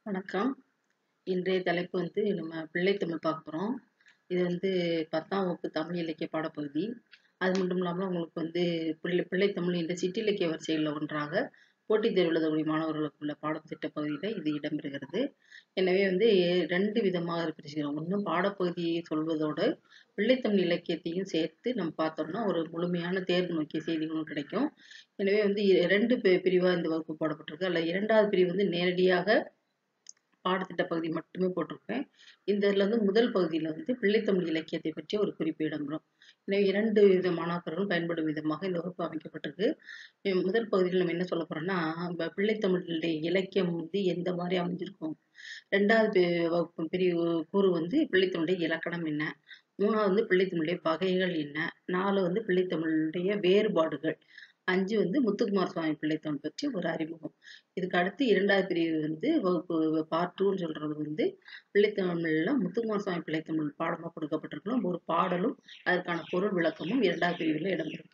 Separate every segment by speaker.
Speaker 1: வணக்கம் இன்றைய தலைப்பு வந்து நம்ம பிள்ளைத்தமிழ் பார்க்க போகிறோம் இது வந்து பத்தாம் வகுப்பு தமிழ் இலக்கிய பாடப்பகுதி அது மட்டும் இல்லாமல் உங்களுக்கு வந்து பிள்ளை பிள்ளைத்தமிழ் என்ற சிற்றிலக்கிய வரிசையில் ஒன்றாக போட்டித் தேர்வு எழுதக்கூடிய மாணவர்களுக்குள்ள பாடத்திட்ட பகுதியில் இது இடம்பெறுகிறது எனவே வந்து ரெண்டு விதமாக பிரிச்சுக்கிறோம் ஒன்று பாடப்பகுதியை சொல்வதோடு பிள்ளைத்தமிழ் இலக்கியத்தையும் சேர்த்து நம்ம பார்த்தோம்னா ஒரு முழுமையான தேர்வு நோக்கிய செய்திகளும் கிடைக்கும் எனவே வந்து ரெண்டு பிரிவாக இந்த வகுப்பு போடப்பட்டிருக்கு அதில் இரண்டாவது பிரிவு வந்து நேரடியாக பாடத்திட்ட பகுதி மட்டுமே போட்டிருப்பேன் இந்த இதில் வந்து முதல் பகுதியில் வந்து பிள்ளைத்தமிழ் இலக்கியத்தை பற்றிய ஒரு குறிப்பு இடம்பெறும் எனவே இரண்டு வித மாணாக்கர்கள் பயன்படும் விதமாக இந்த வகுப்பு அமைக்கப்பட்டிருக்கு முதல் பகுதியில் நம்ம என்ன சொல்ல போறோம்னா பிள்ளைத்தமிழுடைய இலக்கியம் வந்து எந்த மாதிரி அமைஞ்சிருக்கும் ரெண்டாவது வகுப்பு பிரிவு கூறு வந்து பிள்ளைத்தமிழுடைய இலக்கணம் என்ன மூணாவது வந்து பிள்ளைத்தமிழுடைய வகைகள் என்ன நாலு வந்து பிள்ளைத்தமிழுடைய வேறுபாடுகள் அஞ்சு வந்து முத்துக்குமார் சுவாமி பிள்ளைத்தமிழ் பற்றி ஒரு அறிமுகம் இதுக்கு அடுத்து இரண்டாவது பிரிவு வந்து வகுப்பு பார்ட் டூன்னு சொல்றது வந்து பிள்ளைத்தமிழ்ல முத்துக்குமார் சுவாமி பிள்ளைத்தமிழ் பாடமாக கொடுக்கப்பட்டிருக்கணும் ஒரு பாடலும் அதற்கான பொருள் விளக்கமும் இரண்டாவது பிரிவில் இடம்பெறும்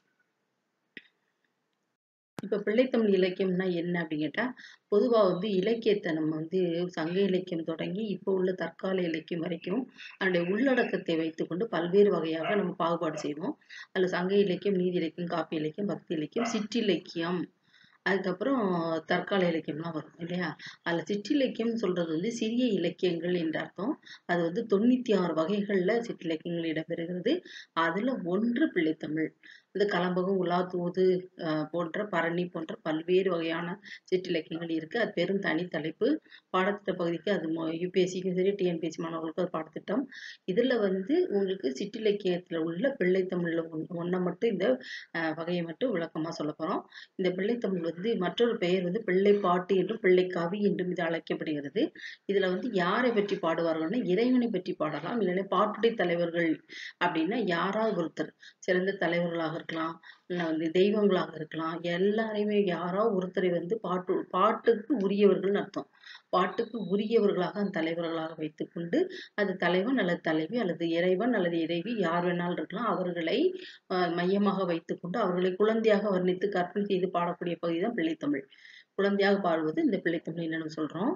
Speaker 1: இப்போ பிள்ளைத்தமிழ் இலக்கியம்னா என்ன அப்படின்னு கேட்டால் பொதுவாக வந்து இலக்கியத்தை நம்ம வந்து சங்க இலக்கியம் தொடங்கி இப்போ உள்ள தற்கால இலக்கியம் வரைக்கும் அதனுடைய உள்ளடக்கத்தை வைத்துக்கொண்டு பல்வேறு வகையாக நம்ம பாகுபாடு செய்வோம் அதில் சங்க இலக்கியம் நீதி இலக்கியம் காப்பி இலக்கியம் பக்தி இலக்கியம் சிற்றிலக்கியம் அதுக்கப்புறம் தற்கால இலக்கியம்லாம் வரும் இல்லையா அதில் சிற்றிலக்கியம்னு சொல்றது வந்து சிறிய இலக்கியங்கள் என்ற அர்த்தம் அது வந்து தொண்ணூற்றி ஆறு வகைகளில் சிற்றிலக்கியங்கள் இடம்பெறுகிறது அதில் ஒன்று பிள்ளைத்தமிழ் இந்த கலம்பகம் உலாத்தூது போன்ற பரணி போன்ற பல்வேறு வகையான சிற்றிலக்கியங்கள் இருக்கு அது பெரும் தனி தலைப்பு பாடத்திட்ட பகுதிக்கு அது யூபிஎஸ்சிக்கும் சரி டிஎன்பிஎஸ்சி மாணவர்களுக்கும் அது பாடத்திட்டம் இதில் வந்து உங்களுக்கு சிற்றிலக்கியத்தில் உள்ள பிள்ளைத்தமிழில் ஒன்றை மட்டும் இந்த வகையை மட்டும் விளக்கமாக சொல்ல போகிறோம் இந்த பிள்ளைத்தமிழ் வந்து மற்றொரு பெயர் வந்து பிள்ளை பாட்டு என்றும் பிள்ளை கவி என்றும் இது அழைக்கப்படுகிறது இதில் வந்து யாரை பற்றி பாடுவார்கள்னா இறைவனை பற்றி பாடலாம் இல்லைன்னா பாட்டுடை தலைவர்கள் அப்படின்னா யாராவது ஒருத்தர் சிறந்த தலைவர்களாக இருக்கலாம் இல்லை வந்து தெய்வங்களாக இருக்கலாம் எல்லாரையுமே யாரோ ஒருத்தரை வந்து பாட்டு பாட்டுக்கு உரியவர்கள்னு அர்த்தம் பாட்டுக்கு உரியவர்களாக அந்த தலைவர்களாக வைத்துக்கொண்டு அது தலைவன் அல்லது தலைவி அல்லது இறைவன் அல்லது இறைவி யார் வேணாலும் இருக்கலாம் அவர்களை மையமாக வைத்துக்கொண்டு அவர்களை குழந்தையாக வர்ணித்து கற்பனை செய்து பாடக்கூடிய பகுதி தான் பிள்ளைத்தமிழ் குழந்தையாக பாடுவது இந்த பிள்ளைத்தமிழ் என்னன்னு சொல்றோம்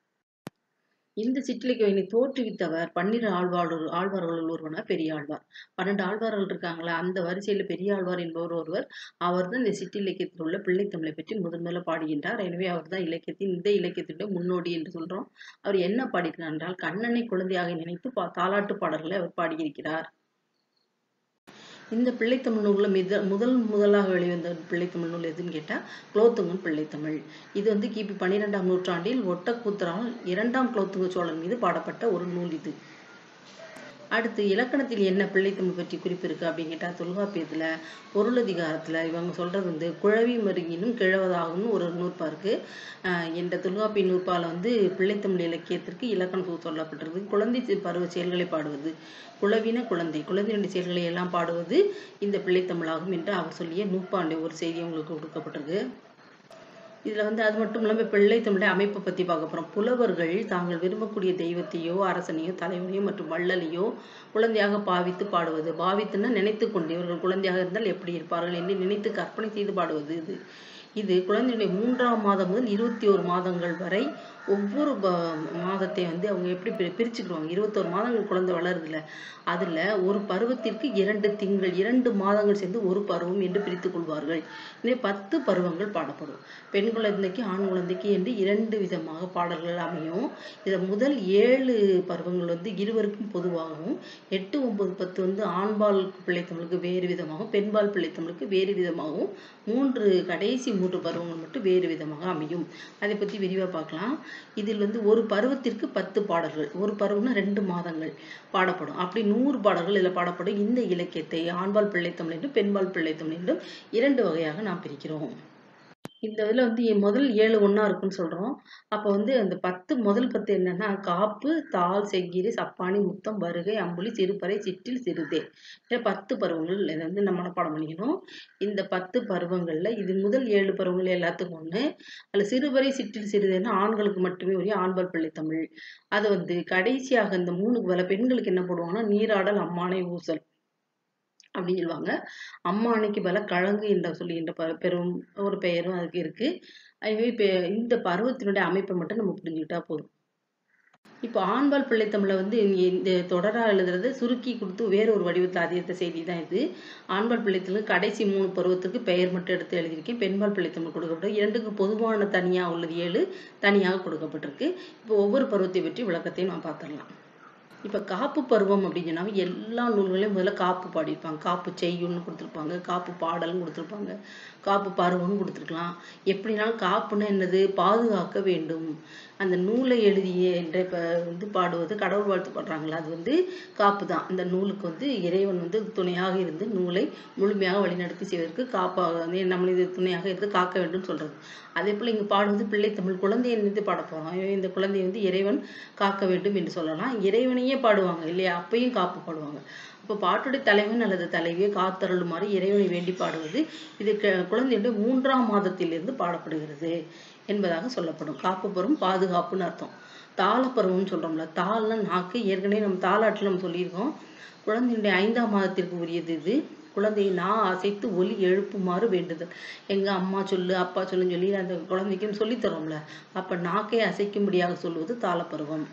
Speaker 1: இந்த சிற்றிலக்கியனை தோற்றுவித்தவர் பன்னிரு ஆழ்வார் ஆழ்வார்கள் ஒருவனா பெரிய ஆழ்வார் பன்னெண்டு ஆழ்வார்கள் இருக்காங்களா அந்த வரிசையில பெரிய ஆழ்வார் என்பவர் ஒருவர் அவர் தான் இந்த சிற்றிலக்கியத்தில் உள்ள பிள்ளைத்தமிழை பற்றி முதன்மையில பாடுகின்றார் எனவே அவர் தான் இலக்கியத்தின் இந்த இலக்கியத்தினுடைய முன்னோடி என்று சொல்றோம் அவர் என்ன பாடியிருக்கிறார் என்றால் கண்ணனை குழந்தையாக நினைத்து தாலாட்டு பாடல்களை அவர் பாடியிருக்கிறார் இந்த பிள்ளைத்தமிழ் நூலில் மித முதல் முதலாக வெளிவந்த பிள்ளைத்தமிழ் நூல் எதுன்னு கேட்டால் குலோத்துங்கன் பிள்ளைத்தமிழ் இது வந்து கிபி பன்னிரெண்டாம் நூற்றாண்டில் ஒட்டக்கூத்தரால் இரண்டாம் குலோத்துங்க சோழன் மீது பாடப்பட்ட ஒரு நூல் இது அடுத்து இலக்கணத்தில் என்ன பிள்ளைத்தமிழ் பற்றி குறிப்பு இருக்கு அப்படின்னு கேட்டால் தொல்காப்பியத்தில் பொருளதிகாரத்தில் இவங்க சொல்றது வந்து குழவி மருங்கினும் கிழவதாகும்னு ஒரு நூற்பா இருக்கு என்ற தொல்காப்பிய நூற்பால வந்து பிள்ளைத்தமிழ் இலக்கியத்திற்கு இலக்கணம் சொல்லப்பட்டிருக்கு குழந்தை பருவ செயல்களை பாடுவது குழவின குழந்தை குழந்தையுடைய செயல்களை எல்லாம் பாடுவது இந்த பிள்ளைத்தமிழாகும் என்று அவர் சொல்லிய நூற்பாண்டை ஒரு செய்தி உங்களுக்கு கொடுக்கப்பட்டிருக்கு இதில் வந்து அது மட்டும் இல்லாமல் பிள்ளை தமிழை அமைப்பை பற்றி பார்க்க போகிறோம் புலவர்கள் தாங்கள் விரும்பக்கூடிய தெய்வத்தையோ அரசனையோ தலைவனையோ மற்றும் வள்ளலையோ குழந்தையாக பாவித்து பாடுவது பாவித்துன்னா நினைத்து கொண்டு இவர்கள் குழந்தையாக இருந்தால் எப்படி இருப்பார்கள் என்று நினைத்து கற்பனை செய்து பாடுவது இது இது குழந்தையுடைய மூன்றாம் மாதம் முதல் இருபத்தி ஒரு மாதங்கள் வரை ஒவ்வொரு மாதத்தை வந்து அவங்க எப்படி பிரிச்சுக்கிடுவாங்க இருபத்தோரு மாதங்கள் குழந்தை வளருதுல அதுல ஒரு பருவத்திற்கு இரண்டு திங்கள் இரண்டு மாதங்கள் சேர்ந்து ஒரு பருவம் என்று பிரித்துக் கொள்வார்கள் எனவே பத்து பருவங்கள் பாடப்படும் பெண் குழந்தைக்கு ஆண் குழந்தைக்கு என்று இரண்டு விதமாக பாடல்கள் அமையும் இதில் முதல் ஏழு பருவங்கள் வந்து இருவருக்கும் பொதுவாகவும் எட்டு ஒன்பது பத்து வந்து ஆண்பால் பிள்ளைத்தமிழுக்கு வேறு விதமாகவும் பெண்பால் பிள்ளைத்தமிழுக்கு வேறு விதமாகவும் மூன்று கடைசி மூன்று பருவங்கள் மட்டும் வேறு விதமாக அமையும் அதை பற்றி விரிவாக பார்க்கலாம் இதில் வந்து ஒரு பருவத்திற்கு பத்து பாடல்கள் ஒரு பருவம்னா ரெண்டு மாதங்கள் பாடப்படும் அப்படி நூறு பாடல்கள் இதில் பாடப்படும் இந்த இலக்கியத்தை ஆண்பால் பிள்ளைத்தமிழ் என்றும் பெண்பால் பிள்ளைத்தமிழ் என்றும் இரண்டு வகையாக நாம் பிரிக்கிறோம் இந்த இதில் வந்து முதல் ஏழு ஒன்றா இருக்குன்னு சொல்கிறோம் அப்போ வந்து அந்த பத்து முதல் பத்து என்னன்னா காப்பு தாள் செங்கிரி சப்பானி முத்தம் வருகை அம்புலி சிறுபறை சிற்றில் சிறுதே பத்து பருவங்கள் இதை வந்து நம்ம மனப்பாடம் பண்ணிக்கணும் இந்த பத்து பருவங்களில் இது முதல் ஏழு பருவங்கள் எல்லாத்துக்கும் ஒன்று அதில் சிறுபறை சிற்றில் சிறுதேன்னா ஆண்களுக்கு மட்டுமே உரிய ஆண்பால் பிள்ளை தமிழ் அது வந்து கடைசியாக இந்த மூணுக்கு வேலை பெண்களுக்கு என்ன போடுவாங்கன்னா நீராடல் அம்மானை ஊசல் அப்படின்னு சொல்லுவாங்க அம்மானைக்கு பல கழங்கு என்ற சொல்லுகின்ற பெரும் ஒரு பெயரும் அதுக்கு இருக்கு இப்போ இந்த பருவத்தினுடைய அமைப்பை மட்டும் நம்ம புரிஞ்சுக்கிட்டா போதும் இப்போ ஆண்பால் பிள்ளைத்தமிழை வந்து இங்க இந்த தொடரா எழுதுறது சுருக்கி கொடுத்து வேற ஒரு வடிவத்தில் அதிகத்த செய்தி தான் இது ஆண்பால் பிள்ளைத்தமிழ் கடைசி மூணு பருவத்துக்கு பெயர் மட்டும் எடுத்து எழுதியிருக்கேன் பெண்பால் பிள்ளைத்தமிழ் கொடுக்கப்பட்டு இரண்டுக்கு பொதுவான தனியாக உள்ளது ஏழு தனியாக கொடுக்கப்பட்டிருக்கு இப்போ ஒவ்வொரு பருவத்தை பற்றி விளக்கத்தையும் நான் பார்த்துடலாம் இப்போ காப்பு பருவம் அப்படின்னு சொன்னா எல்லா நூல்களையும் முதல்ல காப்பு பாடியிருப்பாங்க காப்பு செய்யுன்னு கொடுத்துருப்பாங்க காப்பு பாடல்னு கொடுத்துருப்பாங்க காப்பு பருவம்னு கொடுத்துருக்கலாம் எப்படினாலும் காப்புன்னா என்னது பாதுகாக்க வேண்டும் அந்த நூலை எழுதிய என்ற இப்போ வந்து பாடுவது கடவுள் வாழ்த்து பாடுறாங்களா அது வந்து காப்பு தான் அந்த நூலுக்கு வந்து இறைவன் வந்து துணையாக இருந்து நூலை முழுமையாக வழிநடத்தி செய்வதற்கு காப்பாக வந்து நம்மளை இது துணையாக இருந்து காக்க வேண்டும் சொல்றது அதே போல் இங்கே பாடுவது பிள்ளைத்தமிழ் குழந்தையை நினைத்து பாட போகிறோம் இந்த குழந்தையை வந்து இறைவன் காக்க வேண்டும் என்று சொல்லலாம் இறைவனையே பாடுவாங்க இல்லையா அப்பையும் காப்பு பாடுவாங்க அப்போ பாட்டுடைய தலைவன் அல்லது தலைவியை காத்தருளுமாறு இறைவனை வேண்டி பாடுவது இது க- குழந்தையுடைய மூன்றாம் மாதத்திலிருந்து பாடப்படுகிறது என்பதாக சொல்லப்படும் காப்பு பருவம் பாதுகாப்புன்னு அர்த்தம் தாளப்பருவம்னு சொல்றோம்ல தாள்னா நாக்கு ஏற்கனவே நம்ம தாளாட்டில் நம்ம சொல்லியிருக்கோம் குழந்தையுடைய ஐந்தாம் மாதத்திற்கு உரியது இது குழந்தையை நான் அசைத்து ஒலி எழுப்புமாறு வேண்டுதல் எங்க அம்மா சொல்லு அப்பா சொல்லுன்னு சொல்லி அந்த குழந்தைக்கும் சொல்லித் தரோம்ல அப்ப நாக்கை அசைக்கும்படியாக சொல்வது தாளப்பருவம்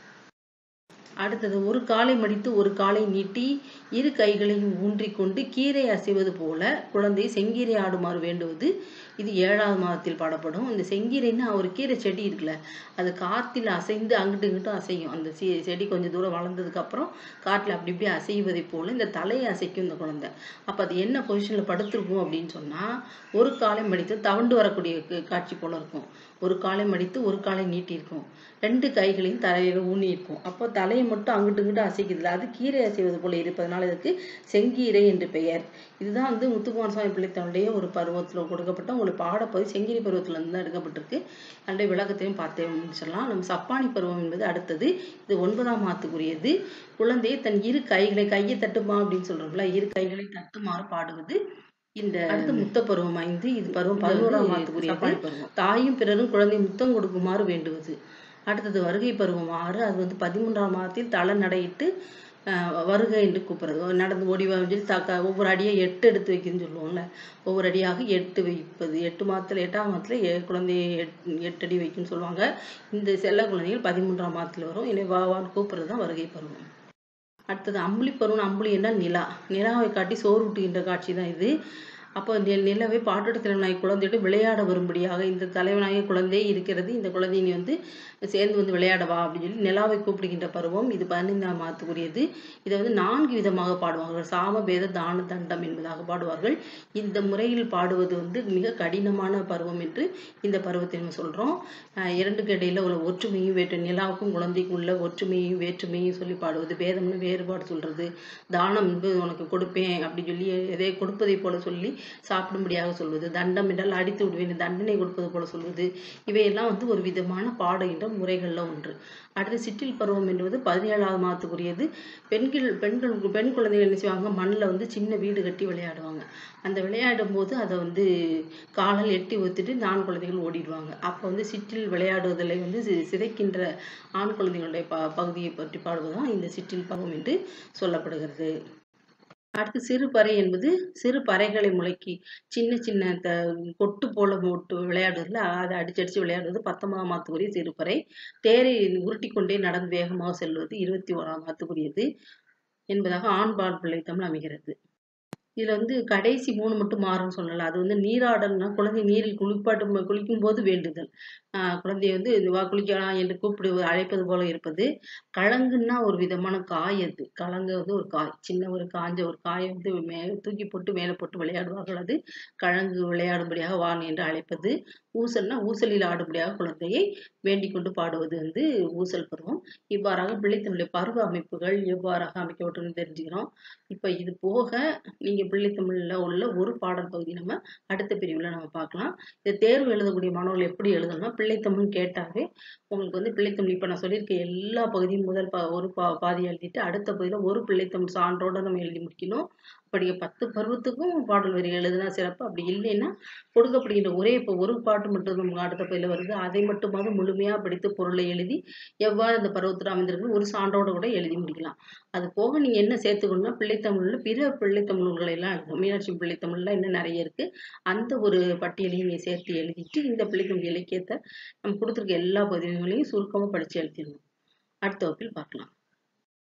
Speaker 1: அடுத்தது ஒரு காலை மடித்து ஒரு காலை நீட்டி இரு கைகளையும் ஊன்றிக்கொண்டு கீரை அசைவது போல குழந்தை செங்கீரை ஆடுமாறு வேண்டுவது இது ஏழாவது மாதத்தில் பாடப்படும் இந்த செங்கீரைன்னா ஒரு கீரை செடி இருக்குல்ல அது காத்தில் அசைந்து அங்கிட்டு இங்கிட்டும் அசையும் அந்த செ- செடி கொஞ்சம் தூரம் வளர்ந்ததுக்கு அப்புறம் காட்டில் அப்படி இப்படி அசைவதை போல இந்த தலையை அசைக்கும் இந்த குழந்தை அப்போ அது என்ன பொசிஷன்ல படுத்திருக்கும் அப்படின்னு சொன்னா ஒரு காலை மடித்து தவண்டு வரக்கூடிய கு- காட்சி போல இருக்கும் ஒரு காலை மடித்து ஒரு காலை நீட்டி இருக்கும் ரெண்டு கைகளையும் தலையில ஊனி இருக்கும் அப்போ தலையை மட்டும் அங்கிட்டு இங்கிட்டு அசைக்குதுல அது கீரை அசைவது போல இருப்பதனால இதுக்கு செங்கீரை என்று பெயர் இதுதான் வந்து முத்துக்குமார சுவாமி பிள்ளைத்தனுடைய ஒரு பருவத்தில் கொடுக்கப்பட்ட உங்களுக்கு பாடப்பகுதி செங்கீரை பருவத்துல இருந்து தான் எடுக்கப்பட்டிருக்கு அதனுடைய விளக்கத்தையும் பார்த்தே முடிச்சிடலாம் நம்ம சப்பானி பருவம் என்பது அடுத்தது இது ஒன்பதாம் மாதத்துக்குரியது குழந்தை தன் இரு கைகளை கையை தட்டுமா அப்படின்னு சொல்றோம்ல இரு கைகளை தட்டுமாறு பாடுவது இந்த அடுத்து முத்த பருவம் ஐந்து இது பருவம் பதினோராம் மாதத்துக்குரியது தாயும் பிறரும் குழந்தை முத்தம் கொடுக்குமாறு வேண்டுவது அடுத்தது வருகை பருவம் ஆறு அது வந்து பதிமூன்றாம் மாதத்தில் தலை நடையிட்டு ஆஹ் வருக என்று கூப்பிடுறது நடந்து ஓடி வா சொல்லி தாக்க ஒவ்வொரு அடியை எட்டு எடுத்து வைக்குதுன்னு சொல்லுவோம்ல ஒவ்வொரு அடியாக எட்டு வைப்பது எட்டு மாதத்துல எட்டாம் மாதத்துல எ- குழந்தையை எட்- எட்டு அடி வைக்குன்னு சொல்லுவாங்க இந்த செல்ல குழந்தைகள் பதிமூன்றாம் மாதத்துல வரும் என்னை வா வான்னு கூப்பிடுறது தான் வருகை பருவம் அடுத்தது அம்புலி பருவம் அம்புலி என்றால் நிலா நிலாவை காட்டி சோறு ஊட்டுகின்ற காட்சி தான் இது அப்போ இந்த நிலவை பாட்டோட தலைவனாய் குழந்தையோடு விளையாட வரும்படியாக இந்த தலைவனாகிய குழந்தை இருக்கிறது இந்த குழந்தை நீ வந்து சேர்ந்து வந்து விளையாட வா அப்படின்னு சொல்லி நிலாவை கூப்பிடுகின்ற பருவம் இது பதினைந்தாம் மாதத்துக்குரியது இதை வந்து நான்கு விதமாக பாடுவார்கள் சாம பேத தான தண்டம் என்பதாக பாடுவார்கள் இந்த முறையில் பாடுவது வந்து மிக கடினமான பருவம் என்று இந்த பருவத்தை நம்ம சொல்றோம் அஹ் இரண்டுக்கு இடையில உள்ள ஒற்றுமையும் வேற்று நிலாவுக்கும் குழந்தைக்கும் உள்ள ஒற்றுமையும் வேற்றுமையும் சொல்லி பாடுவது பேதம்னு வேறுபாடு சொல்றது தானம் என்பது உனக்கு கொடுப்பேன் அப்படி சொல்லி எதை கொடுப்பதை போல சொல்லி சாப்பிடும்படியாக சொல்வது தண்டம் என்றால் அடித்து விடுவேன் தண்டனை கொடுப்பது போல சொல்வது இவையெல்லாம் வந்து ஒரு விதமான பாடுகின்ற முறைகள்ல ஒன்று அடுத்து சிற்றில் பருவம் என்பது பதினேழாவது மாதத்துக்குரியது பெண்கள் பெண்கள் பெண் குழந்தைகள் என்ன செய்வாங்க மண்ணில் வந்து சின்ன வீடு கட்டி விளையாடுவாங்க அந்த விளையாடும் போது அதை வந்து காலால் எட்டி ஒத்துட்டு இந்த ஆண் குழந்தைகள் ஓடிடுவாங்க அப்போ வந்து சிற்றில் விளையாடுவதில் வந்து சி- சிதைக்கின்ற ஆண் குழந்தைகளுடைய ப பகுதியை பற்றி பாடுவதுதான் இந்த சிற்றில் பருவம் என்று சொல்லப்படுகிறது அடுத்து சிறு பறை என்பது சிறு பறைகளை முளைக்கி சின்ன சின்ன த கொட்டு போல போட்டு விளையாடுறதுல அதை அடிச்சு அடிச்சு விளையாடுறது பத்தொன்பதாம் மாதத்துக்குரிய சிறு பறை தேரை உருட்டி கொண்டே நடந்து வேகமாக செல்வது இருபத்தி ஓராம் மாதத்துக்குரியது என்பதாக ஆண்பால் பிள்ளை தமிழ் அமைகிறது இதுல வந்து கடைசி மூணு மட்டும் மாறும்னு சொல்லல அது வந்து நீராடல்னா குழந்தை நீரில் குளிப்பாட்டும் குளிக்கும் போது வேண்டுதல் ஆஹ் குழந்தையை வந்து இது வா குளிக்கலாம் என்று கூப்பிடு அழைப்பது போல இருப்பது கலங்குன்னா ஒரு விதமான காய் அது கலங்கு வந்து ஒரு காய் சின்ன ஒரு காஞ்ச ஒரு காயை வந்து மே தூக்கி போட்டு மேலே போட்டு விளையாடுவார்கள் அது கழங்கு விளையாடும்படியாக வான் என்று அழைப்பது ஊசல்னா ஊசலில் ஆடும்படியாக குழந்தையை வேண்டிக் கொண்டு பாடுவது வந்து ஊசல் பருவம் இவ்வாறாக பிள்ளைத்தமிழுடைய பருவ அமைப்புகள் எவ்வாறாக அமைக்கப்பட்டுன்னு தெரிஞ்சுக்கிறோம் இப்ப இது போக நீங்க பிள்ளைத்தமிழ்ல உள்ள ஒரு பாடல் பகுதி நம்ம அடுத்த பிரிவுல நம்ம பார்க்கலாம் இந்த தேர்வு எழுதக்கூடிய மாணவர்கள் எப்படி எழுதணும்னா பிள்ளைத்தமிழ் கேட்டாவே உங்களுக்கு வந்து பிள்ளைத்தமிழ் இப்ப நான் சொல்லியிருக்க எல்லா பகுதியும் முதல் பா ஒரு பா பாதி எழுதிட்டு அடுத்த பகுதியில ஒரு பிள்ளைத்தமிழ் சான்றோட நம்ம எழுதி முடிக்கணும் அப்படி பத்து பருவத்துக்கும் பாடல் வரி எழுதுனா சிறப்பு அப்படி இல்லைன்னா கொடுக்கப்படுகின்ற ஒரே இப்போ ஒரு பாட்டு மட்டும் நமக்கு அடுத்த பகுதியில் வருது அதை மட்டுமாவது முழுமையா படித்து பொருளை எழுதி எவ்வாறு அந்த பருவத்தில் அமைந்திருக்கு ஒரு சான்றோட கூட எழுதி முடிக்கலாம் அது போக நீங்க என்ன சேர்த்துக்கணும்னா பிள்ளைத்தமிழ்ல பிற பிள்ளைத்தமிழ் நூல்களை எல்லாம் எழுதணும் மீனாட்சி பிள்ளைத்தமிழ்ல இன்னும் நிறைய இருக்கு அந்த ஒரு பட்டியலையும் நீ சேர்த்து எழுதிட்டு இந்த பிள்ளைத்தமிழ் இலக்கியத்தை நம்ம கொடுத்துருக்க எல்லா பதிவுகளையும் சுருக்கமா படிச்சு எழுதிடணும் அடுத்த வகுப்பில் பார்க்கலாம்